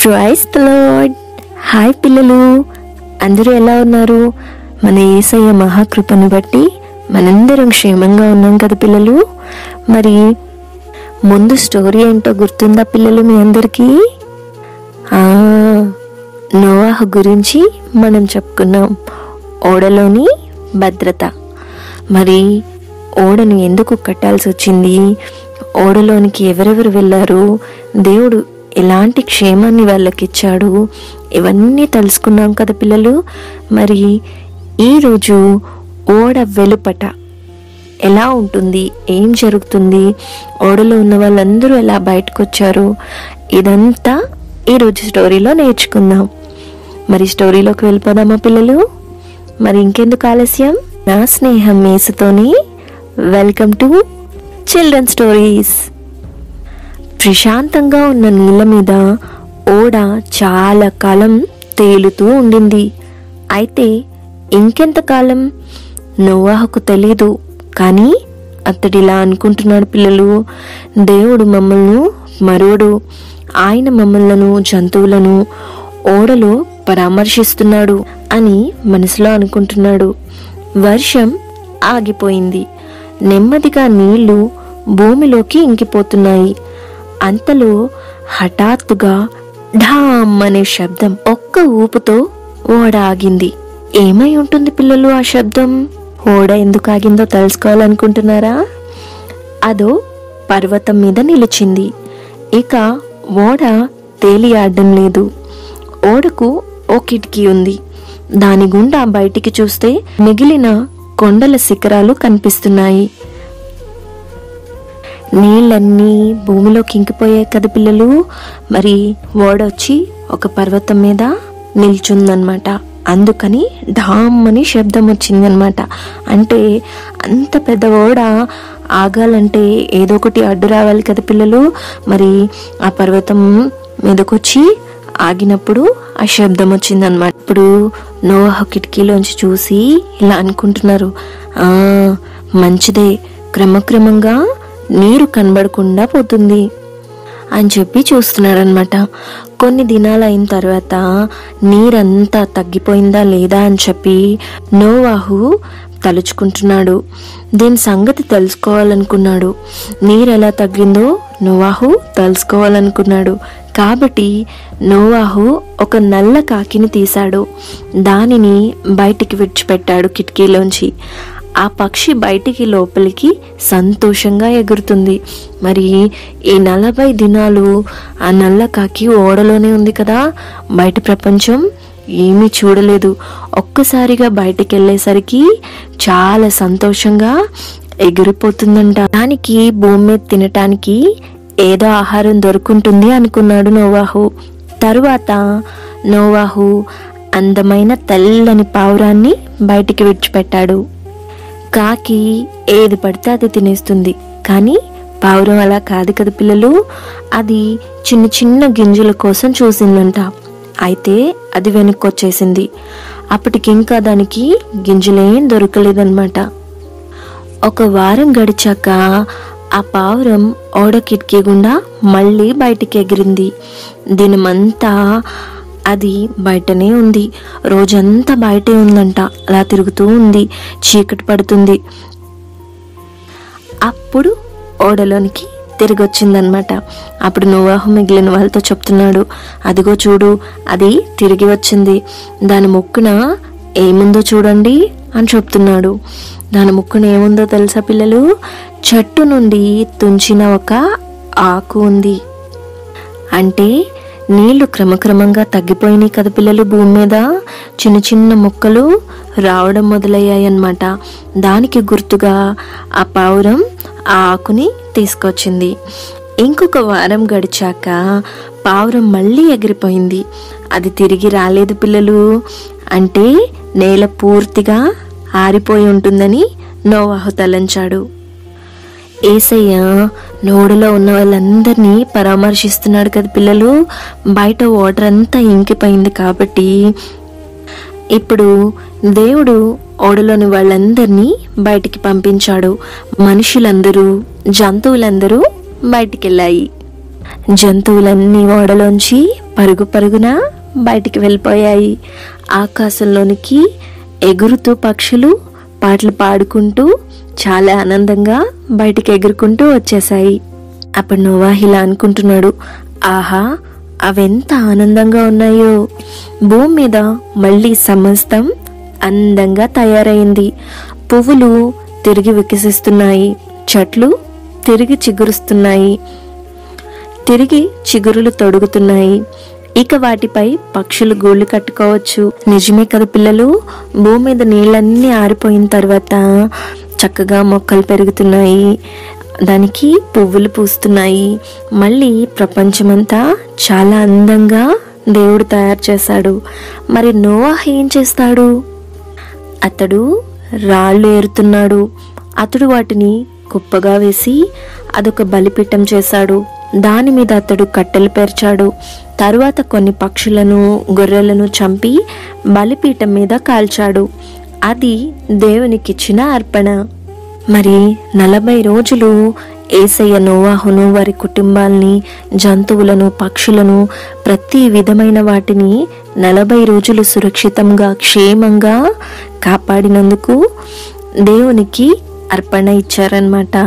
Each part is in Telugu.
ప్రైజ్ ద లార్డ్ హాయ్ పిల్లలు అందరూ ఎలా ఉన్నారు మన ఏసయ్య మహాకృపను బట్టి మనందరం క్షేమంగా ఉన్నాం కదా పిల్లలు మరి ముందు స్టోరీ ఏంటో గుర్తుందా పిల్లలు మీ అందరికీ ఆ, నోవాహు గురించి మనం చెప్పుకున్నాం ఓడలోని భద్రత మరి ఓడను ఎందుకు కట్టాల్సి వచ్చింది ఓడలోనికి ఎవరెవరు వెళ్ళారు దేవుడు ఎలాంటి క్షేమాన్ని వాళ్ళకి ఇచ్చాడు ఇవన్నీ తెలుసుకున్నాం కదా పిల్లలు మరి ఈరోజు ఓడ వెలుపట ఎలా ఉంటుంది ఏం జరుగుతుంది ఓడలో ఉన్న వాళ్ళందరూ ఎలా బయటకు వచ్చారు ఇదంతా ఈరోజు స్టోరీలో నేర్చుకుందాం మరి స్టోరీలోకి వెళ్ళిపోదామా పిల్లలు మరి ఇంకెందుకు ఆలస్యం నా స్నేహం మేసుతోని వెల్కమ్ టు చిల్డ్రన్ స్టోరీస్ ప్రశాంతంగా ఉన్న నీళ్ళ మీద ఓడ చాలా కాలం తేలుతూ ఉండింది అయితే ఇంకెంతకాలం నోవాహకు తెలీదు కానీ అతడిలా అనుకుంటున్నాడు పిల్లలు దేవుడు మమ్మల్ని మరోడు ఆయన మమ్మల్ని జంతువులను ఓడలో పరామర్శిస్తున్నాడు అని మనసులో అనుకుంటున్నాడు వర్షం ఆగిపోయింది నెమ్మదిగా నీళ్లు భూమిలోకి ఇంకిపోతున్నాయి అంతలో హఠాత్తుగా ఢామ్ అనే శబ్దం ఒక్క ఊపుతో ఓడ ఆగింది ఏమై ఉంటుంది పిల్లలు ఆ శబ్దం ఓడ ఎందుకు ఆగిందో తెలుసుకోవాలనుకుంటున్నారా అదో పర్వతం మీద నిలిచింది ఇక ఓడ తేలియాడడం లేదు ఓడకు ఓ కిటికీ ఉంది దాని గుండా బయటికి చూస్తే మిగిలిన కొండల శిఖరాలు కనిపిస్తున్నాయి నీళ్ళన్నీ భూమిలోకి ఇంకిపోయాయి కదా పిల్లలు మరి ఓడొచ్చి ఒక పర్వతం మీద నిల్చుందనమాట అందుకని ఢామ్ అని శబ్దం వచ్చిందనమాట అంటే అంత పెద్ద ఓడ ఆగాలంటే ఏదో ఒకటి అడ్డు రావాలి కదా పిల్లలు మరి ఆ పర్వతం మీదకొచ్చి ఆగినప్పుడు ఆ శబ్దం వచ్చిందనమాట ఇప్పుడు నోహ కిటికీలోంచి చూసి ఇలా అనుకుంటున్నారు ఆ మంచిదే క్రమక్రమంగా నీరు కనబడకుండా పోతుంది అని చెప్పి చూస్తున్నాడు అనమాట కొన్ని దినాలు అయిన తర్వాత నీరంతా తగ్గిపోయిందా లేదా అని చెప్పి నోవాహు తలుచుకుంటున్నాడు దీని సంగతి తెలుసుకోవాలనుకున్నాడు నీరు ఎలా తగ్గిందో నోవాహు తెలుసుకోవాలనుకున్నాడు కాబట్టి నోవాహు ఒక నల్ల కాకిని తీశాడు దానిని బయటికి విడిచిపెట్టాడు కిటికీలోంచి ఆ పక్షి బయటికి లోపలికి సంతోషంగా ఎగురుతుంది మరి ఈ నలభై దినాలు ఆ నల్ల కాకి ఓడలోనే ఉంది కదా బయట ప్రపంచం ఏమీ చూడలేదు ఒక్కసారిగా బయటికి వెళ్ళేసరికి చాలా సంతోషంగా ఎగిరిపోతుందంట దానికి భూమి మీద తినటానికి ఏదో ఆహారం దొరుకుంటుంది అనుకున్నాడు నోవాహు తరువాత నోవాహు అందమైన తెల్లని పావురాన్ని బయటికి విడిచిపెట్టాడు కాకి ఏది పడితే అది తినేస్తుంది కానీ పావురం అలా కాదు కదా పిల్లలు అది చిన్న చిన్న గింజల కోసం చూసిందంట అయితే అది వెనక్కి వచ్చేసింది అప్పటికింకా దానికి గింజలేం దొరకలేదన్నమాట ఒక వారం గడిచాక ఆ పావురం ఓడ కిటికీ గుండా మళ్ళీ బయటికి ఎగిరింది దినమంతా అది బయటనే ఉంది రోజంతా బయటే ఉందంట అలా తిరుగుతూ ఉంది చీకటి పడుతుంది అప్పుడు ఓడలోనికి తిరిగి వచ్చిందనమాట అప్పుడు నోవాహు మిగిలిన వాళ్ళతో చెప్తున్నాడు అదిగో చూడు అది తిరిగి వచ్చింది దాని ముక్కున ఏముందో చూడండి అని చెప్తున్నాడు దాని ముక్కున ఏముందో తెలుసా పిల్లలు చెట్టు నుండి తుంచిన ఒక ఆకు ఉంది అంటే నీళ్లు క్రమక్రమంగా తగ్గిపోయినాయి కదా పిల్లలు భూమి మీద చిన్న చిన్న మొక్కలు రావడం మొదలయ్యాయి అన్నమాట దానికి గుర్తుగా ఆ పావురం ఆ ఆకుని తీసుకొచ్చింది ఇంకొక వారం గడిచాక పావురం మళ్ళీ ఎగిరిపోయింది అది తిరిగి రాలేదు పిల్లలు అంటే నేల పూర్తిగా ఆరిపోయి ఉంటుందని నోవాహు తలంచాడు ఏసయ్య నోడులో ఉన్న వాళ్ళందరినీ పరామర్శిస్తున్నాడు కదా పిల్లలు బయట వాటర్ అంతా ఇంకిపోయింది కాబట్టి ఇప్పుడు దేవుడు ఓడలోని వాళ్ళందరినీ బయటికి పంపించాడు మనుషులందరూ జంతువులందరూ బయటికి వెళ్ళాయి జంతువులన్నీ ఓడలోంచి పరుగు పరుగున బయటికి వెళ్ళిపోయాయి ఆకాశంలోనికి ఎగురుతూ పక్షులు పాటలు పాడుకుంటూ చాలా ఆనందంగా బయటికి ఎగురుకుంటూ వచ్చేసాయి అప్పుడు నోవాహ్ ఇలా అనుకుంటున్నాడు ఆహా అవెంత ఆనందంగా ఉన్నాయో భూమి మీద మళ్ళీ సమస్తం అందంగా తయారైంది పువ్వులు తిరిగి వికసిస్తున్నాయి చెట్లు తిరిగి చిగురుస్తున్నాయి తిరిగి చిగురులు తొడుగుతున్నాయి ఇక వాటిపై పక్షులు గూళ్ళు కట్టుకోవచ్చు నిజమే కదా పిల్లలు భూమి మీద నీళ్ళన్నీ ఆరిపోయిన తర్వాత చక్కగా మొక్కలు పెరుగుతున్నాయి దానికి పువ్వులు పూస్తున్నాయి మళ్ళీ ప్రపంచమంతా చాలా అందంగా దేవుడు తయారు చేశాడు మరి నోవాహ్ ఏం చేస్తాడు అతడు రాళ్ళు ఏరుతున్నాడు అతడు వాటిని కుప్పగా వేసి అదొక బలిపీఠం చేశాడు దాని మీద అతడు కట్టెలు పేర్చాడు తరువాత కొన్ని పక్షులను గొర్రెలను చంపి బలిపీఠం మీద కాల్చాడు అది దేవునికిచ్చిన అర్పణ మరి నలభై రోజులు ఏసయ్య నోవాహును వారి కుటుంబాల్ని జంతువులను పక్షులను ప్రతి విధమైన వాటిని నలభై రోజులు సురక్షితంగా క్షేమంగా కాపాడినందుకు దేవునికి అర్పణ ఇచ్చారనమాట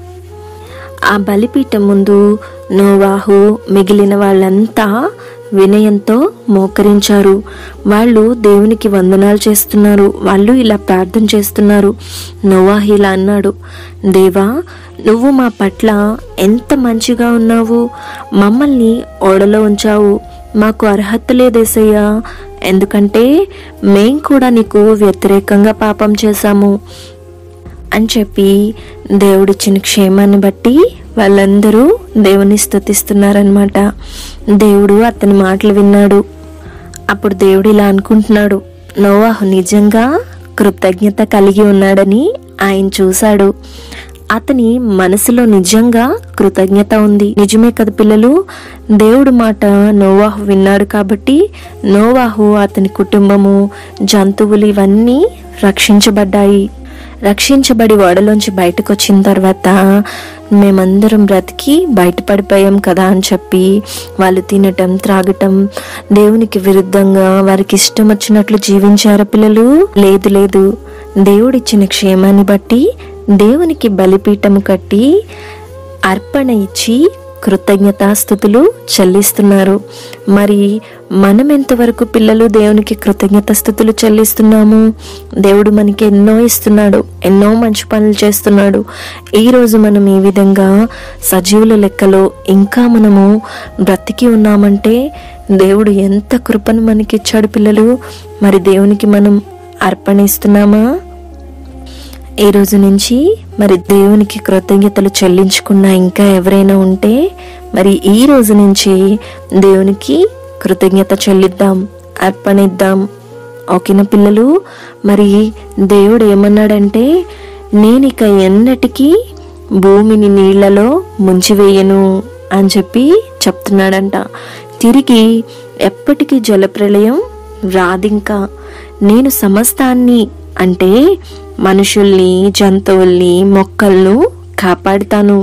ఆ బలిపీఠం ముందు నోవాహు మిగిలిన వాళ్ళంతా వినయంతో మోకరించారు వాళ్ళు దేవునికి వందనాలు చేస్తున్నారు వాళ్ళు ఇలా ప్రార్థన చేస్తున్నారు నోవాహు ఇలా అన్నాడు దేవా నువ్వు మా పట్ల ఎంత మంచిగా ఉన్నావు మమ్మల్ని ఓడలో ఉంచావు మాకు అర్హత లేదేసయ్యా ఎందుకంటే మేం కూడా నీకు వ్యతిరేకంగా పాపం చేశాము అని చెప్పి దేవుడిచ్చిన క్షేమాన్ని బట్టి వాళ్ళందరూ దేవుని స్తుతిస్తున్నారనమాట దేవుడు అతని మాటలు విన్నాడు అప్పుడు దేవుడు ఇలా అనుకుంటున్నాడు నోవాహు నిజంగా కృతజ్ఞత కలిగి ఉన్నాడని ఆయన చూశాడు అతని మనసులో నిజంగా కృతజ్ఞత ఉంది నిజమే కదా పిల్లలు దేవుడు మాట నోవాహు విన్నాడు కాబట్టి నోవాహు అతని కుటుంబము జంతువులు ఇవన్నీ రక్షించబడ్డాయి రక్షించబడి ఓడలోంచి బయటకు వచ్చిన తర్వాత మేమందరం బ్రతికి బయటపడిపోయాం కదా అని చెప్పి వాళ్ళు తినటం త్రాగటం దేవునికి విరుద్ధంగా వారికి ఇష్టం వచ్చినట్లు జీవించారు పిల్లలు లేదు లేదు దేవుడిచ్చిన క్షేమాన్ని బట్టి దేవునికి బలిపీఠము కట్టి అర్పణ ఇచ్చి కృతజ్ఞతాస్థుతులు చెల్లిస్తున్నారు మరి మనం ఎంతవరకు పిల్లలు దేవునికి కృతజ్ఞతాస్థుతులు చెల్లిస్తున్నాము దేవుడు మనకి ఎన్నో ఇస్తున్నాడు ఎన్నో మంచి పనులు చేస్తున్నాడు ఈ రోజు మనం ఈ విధంగా సజీవుల లెక్కలో ఇంకా మనము బ్రతికి ఉన్నామంటే దేవుడు ఎంత కృపను మనకి ఇచ్చాడు పిల్లలు మరి దేవునికి మనం అర్పణ ఇస్తున్నామా ఈ రోజు నుంచి మరి దేవునికి కృతజ్ఞతలు చెల్లించుకున్న ఇంకా ఎవరైనా ఉంటే మరి ఈ రోజు నుంచి దేవునికి కృతజ్ఞత చెల్లిద్దాం అర్పణిద్దాం ఓకేనా పిల్లలు మరి దేవుడు ఏమన్నాడంటే నేను ఇక ఎన్నటికీ భూమిని నీళ్లలో ముంచివేయను అని చెప్పి చెప్తున్నాడంట తిరిగి ఎప్పటికీ జలప్రలయం రాదింకా నేను సమస్తాన్ని అంటే మనుషుల్ని జంతువుల్ని మొక్కలను కాపాడుతాను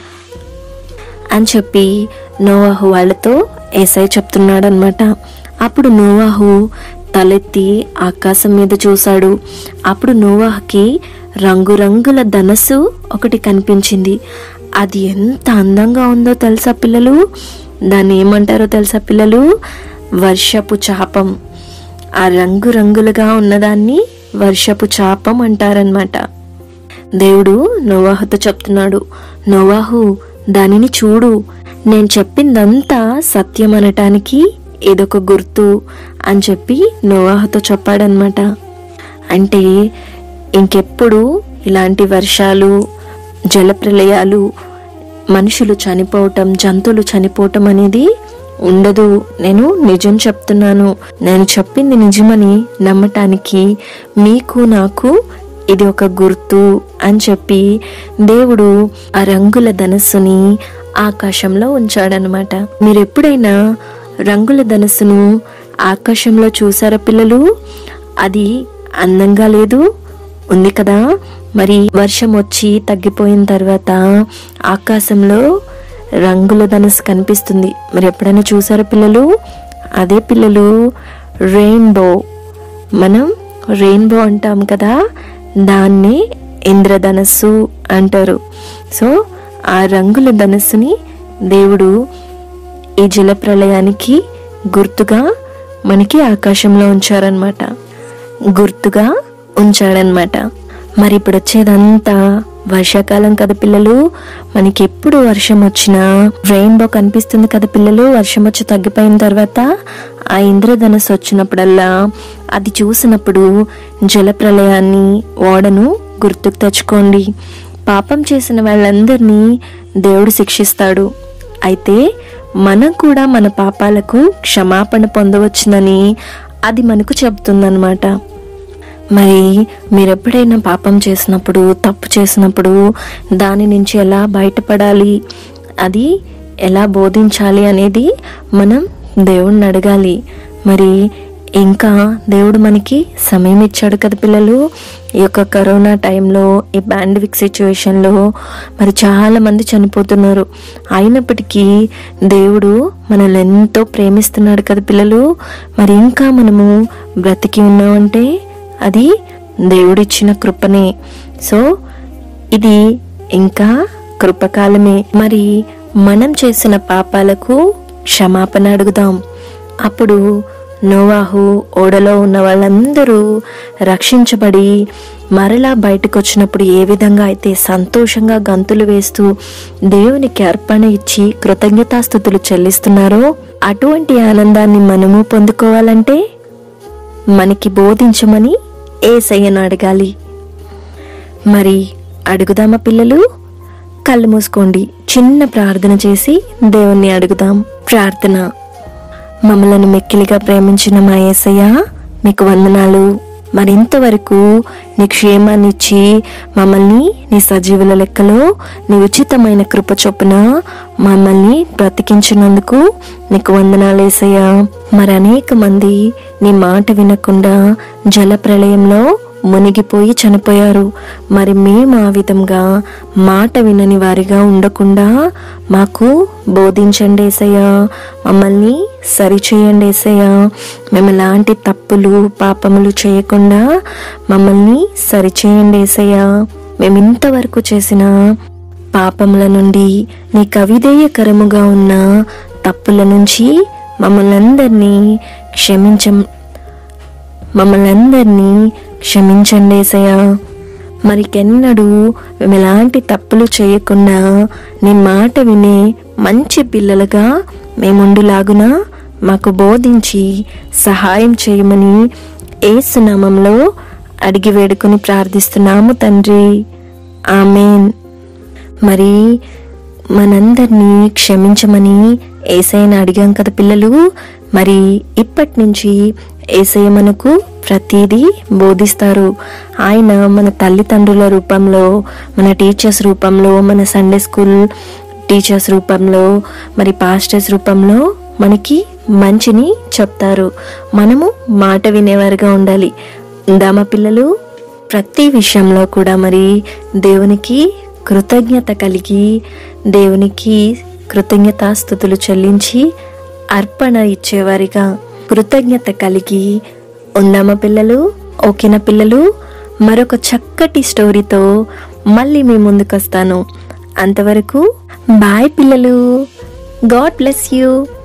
అని చెప్పి నోవాహు వాళ్ళతో ఏసై చెప్తున్నాడు అనమాట అప్పుడు నోవాహు తలెత్తి ఆకాశం మీద చూశాడు అప్పుడు నోవాహుకి రంగురంగుల ధనస్సు ఒకటి కనిపించింది అది ఎంత అందంగా ఉందో తెలుసా పిల్లలు దాన్ని ఏమంటారో తెలుసా పిల్లలు వర్షపు చాపం ఆ రంగురంగులుగా ఉన్నదాన్ని వర్షపు చాపం అంటారనమాట దేవుడు నోవాహుతో చెప్తున్నాడు నోవాహు దానిని చూడు నేను చెప్పిందంతా సత్యం అనటానికి ఇదొక గుర్తు అని చెప్పి నోవాహుతో చెప్పాడనమాట అంటే ఇంకెప్పుడు ఇలాంటి వర్షాలు జలప్రలయాలు మనుషులు చనిపోవటం జంతువులు చనిపోవటం అనేది ఉండదు నేను నిజం చెప్తున్నాను నేను చెప్పింది నిజమని నమ్మటానికి మీకు నాకు ఇది ఒక గుర్తు అని చెప్పి దేవుడు ఆ రంగుల ధనస్సుని ఆకాశంలో ఉంచాడనమాట మీరు ఎప్పుడైనా రంగుల ధనస్సును ఆకాశంలో చూసారా పిల్లలు అది అందంగా లేదు ఉంది కదా మరి వర్షం వచ్చి తగ్గిపోయిన తర్వాత ఆకాశంలో రంగుల ధనుసు కనిపిస్తుంది మరి ఎప్పుడైనా చూసారా పిల్లలు అదే పిల్లలు రెయిన్బో మనం రెయిన్బో అంటాం కదా దాన్ని ఇంద్రధనస్సు అంటారు సో ఆ రంగుల ధనస్సుని దేవుడు ఈ జలప్రలయానికి గుర్తుగా మనకి ఆకాశంలో ఉంచారనమాట గుర్తుగా ఉంచాడనమాట మరి ఇప్పుడు వచ్చేదంతా వర్షాకాలం కదా పిల్లలు మనకి ఎప్పుడు వర్షం వచ్చినా రెయిన్బో కనిపిస్తుంది కదా పిల్లలు వర్షం వచ్చి తగ్గిపోయిన తర్వాత ఆ ఇంద్రధనస్సు వచ్చినప్పుడల్లా అది చూసినప్పుడు జలప్రలయాన్ని ఓడను గుర్తుకు తెచ్చుకోండి పాపం చేసిన వాళ్ళందరినీ దేవుడు శిక్షిస్తాడు అయితే మనం కూడా మన పాపాలకు క్షమాపణ పొందవచ్చునని అది మనకు చెప్తుందన్నమాట మరి మీరు ఎప్పుడైనా పాపం చేసినప్పుడు తప్పు చేసినప్పుడు దాని నుంచి ఎలా బయటపడాలి అది ఎలా బోధించాలి అనేది మనం దేవుణ్ణి అడగాలి మరి ఇంకా దేవుడు మనకి సమయం ఇచ్చాడు కదా పిల్లలు ఈ యొక్క కరోనా టైంలో ఈ పాండమిక్ సిచ్యువేషన్లో మరి చాలా మంది చనిపోతున్నారు అయినప్పటికీ దేవుడు మనల్ని ఎంతో ప్రేమిస్తున్నాడు కదా పిల్లలు మరి ఇంకా మనము బ్రతికి ఉన్నామంటే అది దేవుడిచ్చిన కృపనే సో ఇది ఇంకా కృపకాలమే మరి మనం చేసిన పాపాలకు క్షమాపణ అడుగుదాం అప్పుడు నోవాహు ఓడలో ఉన్న వాళ్ళందరూ రక్షించబడి మరలా బయటకు వచ్చినప్పుడు ఏ విధంగా అయితే సంతోషంగా గంతులు వేస్తూ దేవునికి అర్పణ ఇచ్చి కృతజ్ఞతాస్థుతులు చెల్లిస్తున్నారో అటువంటి ఆనందాన్ని మనము పొందుకోవాలంటే మనకి బోధించమని ఏసయ్యను అడగాలి మరి అడుగుదామా పిల్లలు కళ్ళు మూసుకోండి చిన్న ప్రార్థన చేసి దేవుణ్ణి అడుగుదాం ప్రార్థన మమ్మలను మెక్కిలిగా ప్రేమించిన మా యేసయ్య మీకు వందనాలు మరింతవరకు నీ క్షేమాన్ని ఇచ్చి మమ్మల్ని నీ సజీవుల లెక్కలో నీ ఉచితమైన కృప చొప్పున మమ్మల్ని బ్రతికించినందుకు నీకు వందనాలేసయ్యా మరి అనేక మంది నీ మాట వినకుండా జల ప్రళయంలో మునిగిపోయి చనిపోయారు మరి మేము ఆ విధంగా మాట వినని వారిగా ఉండకుండా మాకు బోధించండి ఏసయ్యా మమ్మల్ని సరిచేయండి ఏసయ్యా మేము ఎలాంటి తప్పులు పాపములు చేయకుండా మమ్మల్ని సరిచేయండి ఏసయ్యా మేము ఇంతవరకు చేసిన పాపముల నుండి నీకు అవిధేయకరముగా ఉన్న తప్పుల నుంచి మమ్మల్ని అందరినీ క్షమించ మమ్మల్ని అందరినీ క్షమించండి ఏసయ్యా మరికెన్నడూ మేము ఎలాంటి తప్పులు చేయకుండా నీ మాట వినే మంచి పిల్లలుగా మేముండులాగున మాకు బోధించి సహాయం చేయమని ఏసునామంలో అడిగి వేడుకొని ప్రార్థిస్తున్నాము తండ్రి ఆమెన్ మరి మనందరినీ క్షమించమని ఏసయ్యని అడిగాం కదా పిల్లలు మరి ఇప్పటి నుంచి ఏసయ్య మనకు ప్రతిదీ బోధిస్తారు ఆయన మన తల్లిదండ్రుల రూపంలో మన టీచర్స్ రూపంలో మన సండే స్కూల్ టీచర్స్ రూపంలో మరి పాస్టర్స్ రూపంలో మనకి మంచిని చెప్తారు మనము మాట వినేవారుగా ఉండాలి ఉందామా పిల్లలు ప్రతి విషయంలో కూడా మరి దేవునికి కృతజ్ఞత కలిగి దేవునికి కృతజ్ఞతాస్థుతులు చెల్లించి అర్పణ ఇచ్చేవారిగా కృతజ్ఞత కలిగి ఉందామా పిల్లలు ఓకేనా పిల్లలు మరొక చక్కటి స్టోరీతో మళ్ళీ మీ ముందుకు వస్తాను అంతవరకు బాయ్ పిల్లలు గాడ్ బ్లెస్ యూ